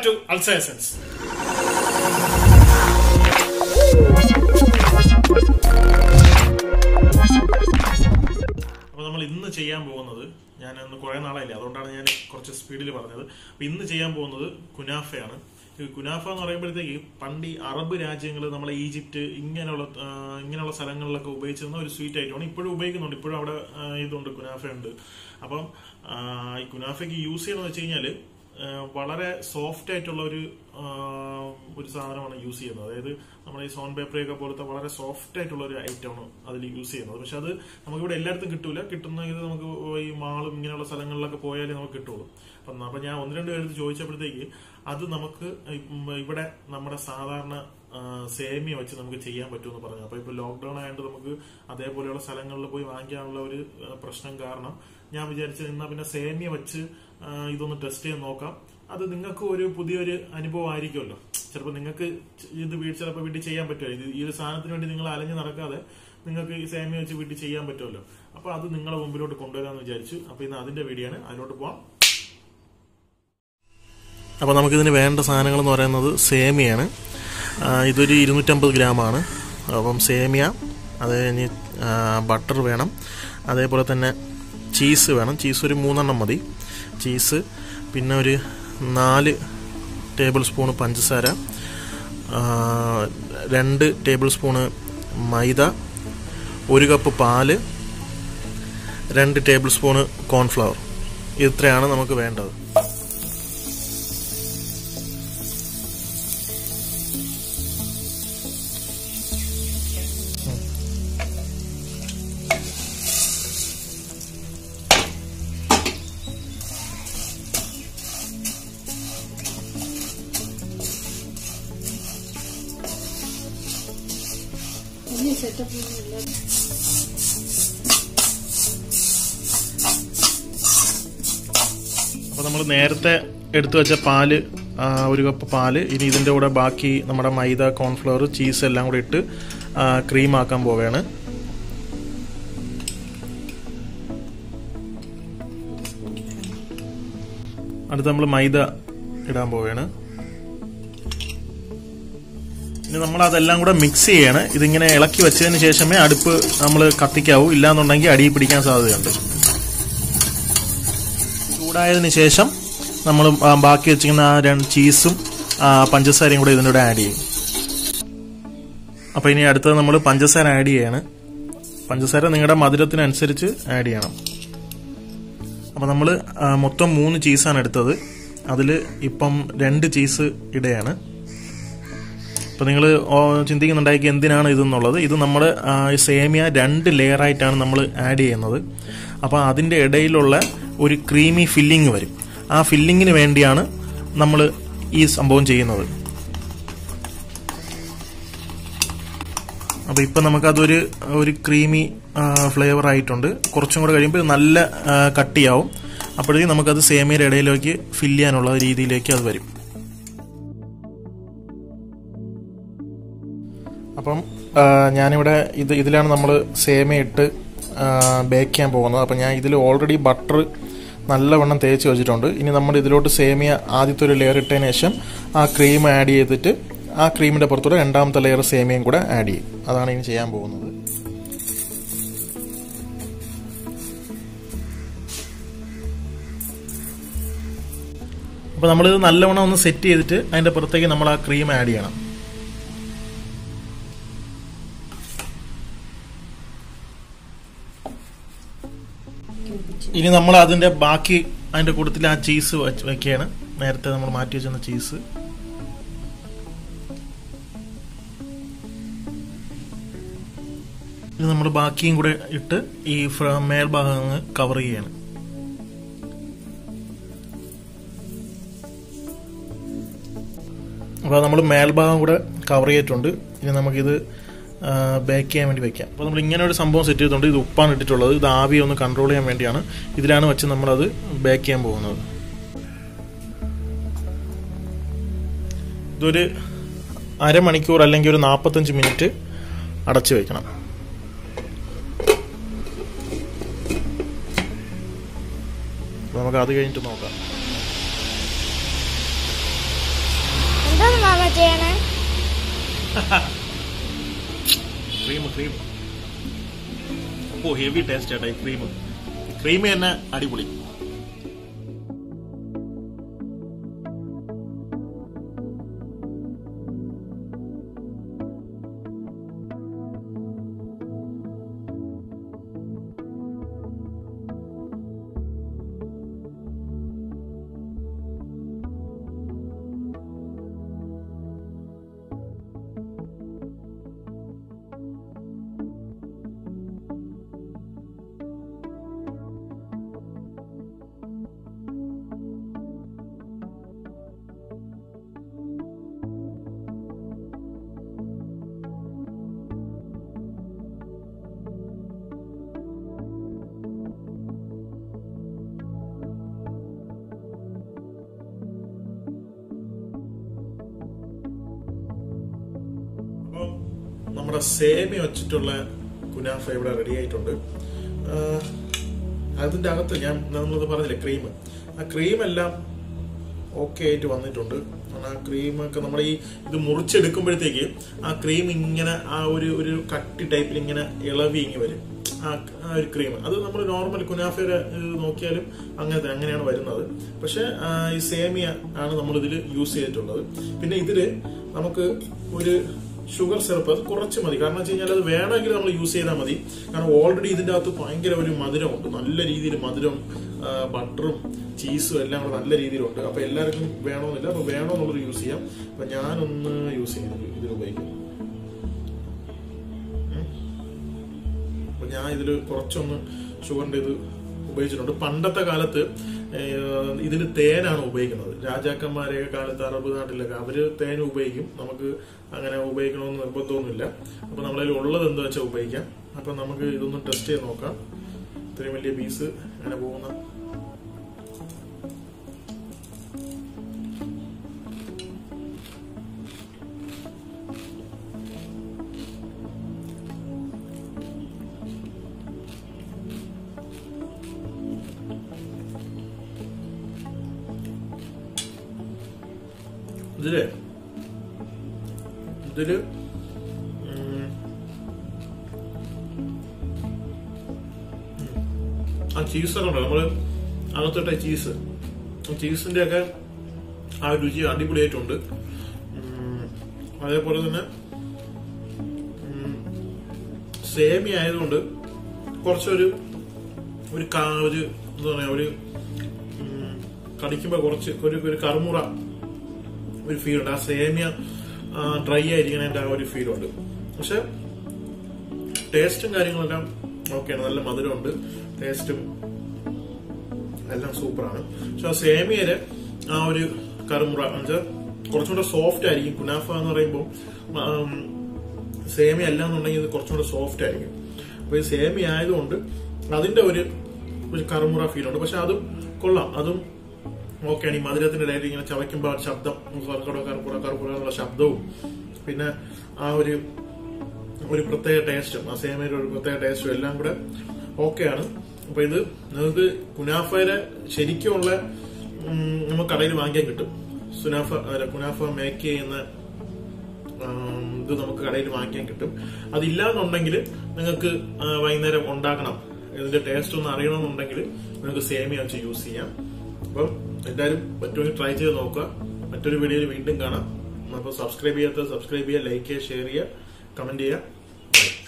To അൾസേസൻസ് അപ്പോൾ നമ്മൾ ഇന്ന് ചെയ്യാൻ പോകുന്നത് ഞാൻ ഇന്ന് കുറേ നാളായില്ലേ അതുകൊണ്ടാണ് ഞാൻ കുറച്ച് സ്പീഡിൽ പറഞ്ഞത് അപ്പോൾ ഇന്ന് ചെയ്യാൻ പോകുന്നത് കുനാഫയാണ് ഈ കുനാഫ എന്ന് പറയുമ്പോഴത്തേക്ക് പണ്ട് ഈ അറബ് രാജ്യങ്ങൾ നമ്മളെ ഈജിപ്റ്റ് ഇങ്ങനെയുള്ള ആ, ഇങ്ങനെയുള്ള സ്ഥലങ്ങളിലൊക്കെ ഉപയോഗിച്ചിരുന്ന ഒരു സ്വീറ്റ് ഐറ്റമാണ് ഇപ്പോഴും ഉപയോഗിക്കുന്നുണ്ട് ഇപ്പോഴും അവിടെ ആ, ഇതുണ്ട് കുനാഫ ഉണ്ട് അപ്പം ആ, ഈ കുനാഫയ്ക്ക് യൂസ് ചെയ്യണമെന്ന് വെച്ച് കഴിഞ്ഞാൽ വളരെ സോഫ്റ്റ് ആയിട്ടുള്ള ഒരു ആ, ഒരു സാധനമാണ് യൂസ് ചെയ്യുന്നത് അതായത് നമ്മുടെ ഈ സോൺ പേപ്പറൊക്കെ പോലത്തെ വളരെ സോഫ്റ്റ് ആയിട്ടുള്ള ഒരു ഐറ്റമാണ് അതിൽ യൂസ് ചെയ്യുന്നത് പക്ഷെ അത് നമുക്കിവിടെ എല്ലായിടത്തും കിട്ടൂല കിട്ടുന്ന ഇത് നമുക്ക് ഈ മാളും ഇങ്ങനെയുള്ള സ്ഥലങ്ങളിലൊക്കെ പോയാലേ നമുക്ക് കിട്ടുള്ളൂ അപ്പം അപ്പൊ ഞാൻ ഒന്ന് രണ്ട് പേര് ചോദിച്ചപ്പോഴത്തേക്ക് അത് നമുക്ക് ഇപ്പം ഇവിടെ നമ്മുടെ സാധാരണ ആ, സേമിയ വെച്ച് നമുക്ക് ചെയ്യാൻ പറ്റുമെന്ന് പറഞ്ഞു അപ്പൊ ഇപ്പൊ ലോക്ക്ഡൌൺ ആയതുകൊണ്ട് നമുക്ക് അതേപോലെയുള്ള സ്ഥലങ്ങളിൽ പോയി വാങ്ങിക്കാനുള്ള ഒരു ആ, പ്രശ്നം കാരണം ഞാൻ വിചാരിച്ചത് എന്നാ പിന്നെ സേമിയ വെച്ച് ആ, ഇതൊന്ന് ടെസ്റ്റ് ചെയ്ത് നോക്കാം അത് നിങ്ങൾക്ക് ഒരു പുതിയൊരു അനുഭവം ആയിരിക്കുമല്ലോ ചിലപ്പോൾ നിങ്ങൾക്ക് ഇത് വീട്ടിൽ ചിലപ്പോൾ വീട്ടിൽ ചെയ്യാൻ പറ്റുമോ ഇത് ഈ ഒരു സാധനത്തിന് വേണ്ടി നിങ്ങൾ അലഞ്ഞു നടക്കാതെ നിങ്ങൾക്ക് ഈ സേമിയ വെച്ച് വീട്ടിൽ ചെയ്യാൻ പറ്റുമല്ലോ അപ്പൊ അത് നിങ്ങളെ മുമ്പിലോട്ട് കൊണ്ടുവരാമെന്ന് വിചാരിച്ചു അപ്പൊ ഇന്ന് അതിന്റെ വീഡിയോ ആണ് അതിലോട്ട് പോവാം അപ്പോൾ നമുക്കിതിന് വേണ്ട സാധനങ്ങൾ എന്ന് പറയുന്നത് സേമിയാണ് ആ, ഇതൊരു ഇരുന്നൂറ്റമ്പത് ഗ്രാമാണ് അപ്പം സേമിയ അത് കഴിഞ്ഞ് ബട്ടർ വേണം അതേപോലെ തന്നെ ചീസ് വേണം ചീസ് ഒരു മൂന്നെണ്ണം മതി ചീസ് പിന്നെ ഒരു നാല് ടേബിൾ സ്പൂണ് പഞ്ചസാര ആ, രണ്ട് ടേബിൾ സ്പൂണ് മൈദ ഒരു കപ്പ് പാല് രണ്ട് ടേബിൾ സ്പൂണ് കോൺഫ്ലവർ ഇത്രയാണ് നമുക്ക് വേണ്ടത് വലിയ സെറ്റപ്പ് ഒന്നുമില്ല അപ്പോൾ നമ്മൾ നേരത്തെ എടുത്തു വെച്ച പാല് ആ, ഒരു കപ്പ് പാല് ഇനി ഇതിൻ്റെ കൂടെ ബാക്കി നമ്മുടെ മൈദ കോൺഫ്ലവർ ചീസ് എല്ലാം കൂടെ ഇട്ട് ക്രീം ആക്കാൻ പോവുകയാണ് അടുത്ത് നമ്മൾ മൈദ ഇടാൻ പോവുകയാണ് ഇനി നമ്മൾ അതെല്ലാം കൂടെ മിക്സ് ചെയ്യാണ് ഇതിങ്ങനെ ഇളക്കി വെച്ചതിന് ശേഷമേ അടുപ്പ് നമ്മൾ കത്തിക്കാവൂ ഇല്ലാന്നുണ്ടെങ്കിൽ അടിയിൽ പിടിക്കാൻ സാധ്യതയുണ്ട് ചൂടായതിനു ശേഷം നമ്മൾ ബാക്കി വെച്ചിരിക്കുന്ന ആ രണ്ട് ചീസും ആ, പഞ്ചസാരയും കൂടെ ഇതിൻ്റെ കൂടെ ആഡ് ചെയ്യും അപ്പോൾ ഇനി അടുത്തത് നമ്മൾ പഞ്ചസാര ആഡ് ചെയ്യാണ് പഞ്ചസാര നിങ്ങളുടെ മധുരത്തിനനുസരിച്ച് ആഡ് ചെയ്യണം അപ്പോൾ നമ്മൾ മൊത്തം മൂന്ന് ചീസാണ് എടുത്തത് അതിൽ ഇപ്പം രണ്ട് ചീസ് ഇടയാണ് അപ്പോൾ നിങ്ങൾ ചിന്തിക്കുന്നുണ്ടായിരിക്കും എന്തിനാണ് ഇതെന്നുള്ളത് ഇത് നമ്മുടെ ആ, സേമിയ രണ്ട് ലെയറായിട്ടാണ് നമ്മൾ ആഡ് ചെയ്യുന്നത് അപ്പോൾ അതിൻ്റെ ഇടയിലുള്ള ഒരു ക്രീമി ഫില്ലിങ് വരും ആ ഫില്ലിങ്ങിന് വേണ്ടിയാണ് നമ്മൾ ഈ സംഭവം ചെയ്യുന്നത് അപ്പോൾ ഇപ്പം നമുക്കതൊരു ഒരു ക്രീമി ഫ്ലേവർ ആയിട്ടുണ്ട് കുറച്ചും കൂടെ കഴിയുമ്പോൾ ഇത് നല്ല ആ, കട്ടിയാവും അപ്പോഴേക്കും നമുക്കത് സേമിയയുടെ ഇടയിലേക്ക് ഫില്ല് ചെയ്യാനുള്ള രീതിയിലേക്ക് അത് വരും അപ്പം ആ, ഞാനിവിടെ ഇത് ഇതിലാണ് നമ്മൾ സേമിയ ഇട്ട് ബേക്ക് ചെയ്യാൻ പോകുന്നത് അപ്പം ഞാൻ ഇതിൽ ഓൾറെഡി ബട്ടർ നല്ലവണ്ണം തേച്ച് വെച്ചിട്ടുണ്ട് ഇനി നമ്മൾ ഇതിലോട്ട് സേമിയ ആദ്യത്തെ ഒരു ലെയർ ഇട്ടതിന് ശേഷം ആ ക്രീം ആഡ് ചെയ്തിട്ട് ആ ക്രീമിൻ്റെ പുറത്തൂടെ രണ്ടാമത്തെ ലെയർ സേമിയയും കൂടെ ആഡ് ചെയ്യും അതാണ് ഇനി ചെയ്യാൻ പോകുന്നത് അപ്പോൾ നമ്മളിത് നല്ലവണ്ണം ഒന്ന് സെറ്റ് ചെയ്തിട്ട് അതിൻ്റെ പുറത്തേക്ക് നമ്മൾ ആ ക്രീം ആഡ് ചെയ്യണം ഇനി നമ്മൾ അതിന്റെ ബാക്കി അതിന്റെ കൂട്ടത്തിൽ ആ ചീസ് വെക്കുകയാണ് നേരത്തെ നമ്മൾ മാറ്റി വെച്ചിരുന്ന ചീസ് ഇത് നമ്മൾ ബാക്കിയും കൂടെ ഇട്ട് ഈ ഫ്ര- മേൽഭാഗം അങ്ങ് കവർ ചെയ്യാണ് അപ്പോൾ നമ്മൾ മേൽഭാഗം കൂടെ കവർ ചെയ്തിട്ടുണ്ട് ഇനി നമുക്കിത് ബേക്ക് ചെയ്യാൻ വേണ്ടി വെക്കാം അപ്പോൾ നമ്മൾ ഇങ്ങനെ ഒരു സംഭവം സെറ്റ് ചെയ്തിട്ടുണ്ട് ഇത് ഉപ്പാണ് ഇട്ടിട്ടുള്ളത് ഇത് ആവി ഒന്ന് കൺട്രോൾ ചെയ്യാൻ വേണ്ടിയാണ് ഇതിലാണ് വെച്ച് നമ്മളത് ബേക്ക് ചെയ്യാൻ പോകുന്നത് ഇതൊരു അരമണിക്കൂർ അല്ലെങ്കിൽ ഒരു നാൽപ്പത്തഞ്ച് മിനിറ്റ് അടച്ചു വെക്കണം അപ്പോൾ നമുക്ക് അത് കഴിഞ്ഞിട്ട് നോക്കാം സെറ്റ് ചെയ്യണേ ക്രീം ക്രീം ഓ ഹെവി ടേസ്റ്റ് ആട്ടെ ഈ ക്രീം ക്രീം തന്നെ അടിപൊളി അപ്പം നമ്മുടെ സേമി വെച്ചിട്ടുള്ള കുനാഫ ഇവിടെ റെഡി ആയിട്ടുണ്ട് ആ, അതിന്റെ അകത്ത് ഞാൻ നമ്മളത് പറഞ്ഞില്ലേ ക്രീം ആ ക്രീം എല്ലാം ഓക്കെ ആയിട്ട് വന്നിട്ടുണ്ട് കാരണം ആ ക്രീം ഒക്കെ നമ്മൾ ഈ ഇത് മുറിച്ചെടുക്കുമ്പോഴത്തേക്ക് ആ ക്രീം ഇങ്ങനെ ആ ഒരു ഒരു കട്ടി ടൈപ്പിൽ ഇങ്ങനെ ഇളവി ഇങ്ങി വരും ആ ആ ഒരു ക്രീം അത് നമ്മൾ നോർമൽ കുനാഫയുടെ ഇത് നോക്കിയാലും അങ്ങനത്തെ അങ്ങനെയാണ് വരുന്നത് പക്ഷെ ആ, ഈ സേമിയ ആണ് നമ്മൾ ഇതിൽ യൂസ് ചെയ്തിട്ടുള്ളത് പിന്നെ ഇതില് നമുക്ക് ഒരു ഷുഗർ സിറപ്പ് അത് കുറച്ച് മതി കാരണം വെച്ച് കഴിഞ്ഞാൽ അത് വേണമെങ്കിൽ നമ്മൾ യൂസ് ചെയ്താൽ മതി കാരണം ഓൾറെഡി ഇതിന്റെ അകത്ത് ഭയങ്കര ഒരു മധുരമുണ്ട് നല്ല രീതിയിൽ മധുരം ആ, ബട്ടറും ചീസും എല്ലാം കൂടെ നല്ല രീതിയിലുണ്ട് അപ്പൊ എല്ലാവർക്കും വേണമെന്നില്ല അപ്പൊ വേണമെന്നുള്ളത് യൂസ് ചെയ്യാം അപ്പൊ ഞാനൊന്ന് യൂസ് ചെയ്യുന്നത് ഇതിൽ ഉപയോഗിക്കും ഉം. അപ്പൊ ഞാൻ ഇതിൽ കുറച്ചൊന്ന് ഷുഗറിന്റെ ഇത് ഉപയോഗിച്ചിട്ടുണ്ട് പണ്ടത്തെ കാലത്ത് ഇതിൽ തേനാണ് ഉപയോഗിക്കുന്നത് രാജാക്കന്മാരെ കാലത്ത് അറബ് നാട്ടിലൊക്കെ അവര് തേൻ ഉപയോഗിക്കും നമുക്ക് അങ്ങനെ ഉപയോഗിക്കണമെന്ന് നിർബന്ധമൊന്നുമില്ല അപ്പൊ നമ്മളതിൽ ഉള്ളത് എന്താ വെച്ചാൽ ഉപയോഗിക്കാം അപ്പൊ നമുക്ക് ഇതൊന്ന് ടെസ്റ്റ് ചെയ്ത് നോക്കാം ഇത്രയും വലിയ പീസ് അങ്ങനെ പോകുന്ന ഇതില് ഇതില് ഉം, ആ ചീസൊക്കെ ഉണ്ടോ നമ്മള് അകത്തിട്ട ചീസ് ചീസിന്റെ ഒക്കെ ആ രുചി അടിപൊളിയായിട്ടുണ്ട് ഉം, അതേപോലെ തന്നെ ഉം, സേമി ആയതുകൊണ്ട് കുറച്ചൊരു ഒരു കാ- ഒരു എന്താ പറയാ ഒരു ഉം, കടിക്കുമ്പോ കുറച്ച് ഒരു ഒരു കറുമുറ ഒരു ഫീൽ ഉണ്ട് ആ സേമിയ ഡ്രൈ ആയിരിക്കണതിന്റെ ആ ഒരു ഫീൽ ഉണ്ട് പക്ഷെ ടേസ്റ്റും കാര്യങ്ങളെല്ലാം ഓക്കെയാണ് നല്ല മധുരമുണ്ട് ടേസ്റ്റും എല്ലാം സൂപ്പറാണ് പക്ഷെ ആ സേമിയയില് ആ ഒരു കറുമുറ എന്നുവെച്ചാൽ കുറച്ചുകൂടെ സോഫ്റ്റ് ആയിരിക്കും കുനാഫ എന്ന് പറയുമ്പോൾ സേമിയ അല്ല എന്നുണ്ടെങ്കിൽ ഇത് കുറച്ചുകൂടെ സോഫ്റ്റ് ആയിരിക്കും അപ്പൊ ഈ സേമിയ ആയതുകൊണ്ട് അതിന്റെ ഒരു ഒരു കറുമുറ ഫീൽ ഉണ്ട് പക്ഷെ അതും കൊള്ളാം അതും ഓക്കെയാണ് ഈ മധുരത്തിന്റെ ഇടയിൽ ഇങ്ങനെ ചവയ്ക്കുമ്പോൾ ആ ശബ്ദം കർക്കട കർപ്പുറ കർപ്പുറ എന്നുള്ള ശബ്ദവും പിന്നെ ആ ഒരു ഒരു പ്രത്യേക ടേസ്റ്റും ആ സേമയുടെ ഒരു പ്രത്യേക ടേസ്റ്റും എല്ലാം കൂടെ ഓക്കെയാണ് അപ്പൊ ഇത് നിങ്ങൾക്ക് കുനാഫയുടെ ശരിക്കുമുള്ള ഉം, നമുക്ക് കടയിൽ വാങ്ങിക്കാൻ കിട്ടും സുനാഫ അല്ല, കുനാഫ മേക്ക് ചെയ്യുന്ന ആം, ഇത് നമുക്ക് കടയിൽ വാങ്ങിക്കാൻ കിട്ടും അതില്ലാന്നുണ്ടെങ്കിൽ നിങ്ങൾക്ക് ആ, വൈകുന്നേരം ഉണ്ടാക്കണം ഇതിന്റെ ടേസ്റ്റ് ഒന്ന് അറിയണമെന്നുണ്ടെങ്കിൽ നിങ്ങൾക്ക് സേമിയ വെച്ച് യൂസ് ചെയ്യാം അപ്പം എന്തായാലും പറ്റുമെങ്കിൽ ട്രൈ ചെയ്ത് നോക്കുക മറ്റൊരു വീഡിയോയിൽ വീണ്ടും കാണാം അപ്പോൾ സബ്സ്ക്രൈബ് ചെയ്യാത്ത സബ്സ്ക്രൈബ് ചെയ്യുക ലൈക്ക് ചെയ്യുക ഷെയർ ചെയ്യുക കമന്റ് ചെയ്യുക ബൈ